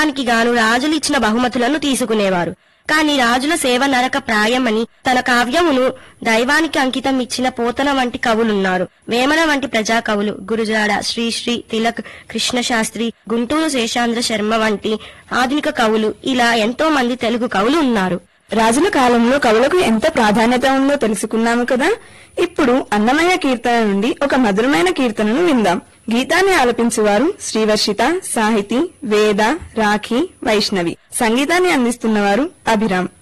దానికి గాను రాజులు ఇచ్చిన బహుమతులను తీసుకునేవారు కాని రాజుల సేవ నరక ప్రాయమని తన కావ్యమును దైవానికి అంకితం ఇచ్చిన పోతన వంటి కవులున్నారు వేమన వంటి ప్రజా కవులు గురుజాడ శ్రీశ్రీ తిలక్ కృష్ణ శాస్త్రి గుంటూరు శేషాంధ్ర శర్మ వంటి ఆధునిక కవులు ఇలా ఎంతో మంది తెలుగు కవులు ఉన్నారు రాజుల కాలంలో కవులకు ఎంత ప్రాధాన్యత ఉందో తెలుసుకున్నాము కదా ఇప్పుడు అన్నమయ్య కీర్తన నుండి ఒక మధురమైన కీర్తనను విందాం గీతాన్ని ఆలపించువారు శ్రీవర్షిత సాహితి వేద రాఖీ వైష్ణవి సంగీతాన్ని అందిస్తున్నవారు అభిరామ్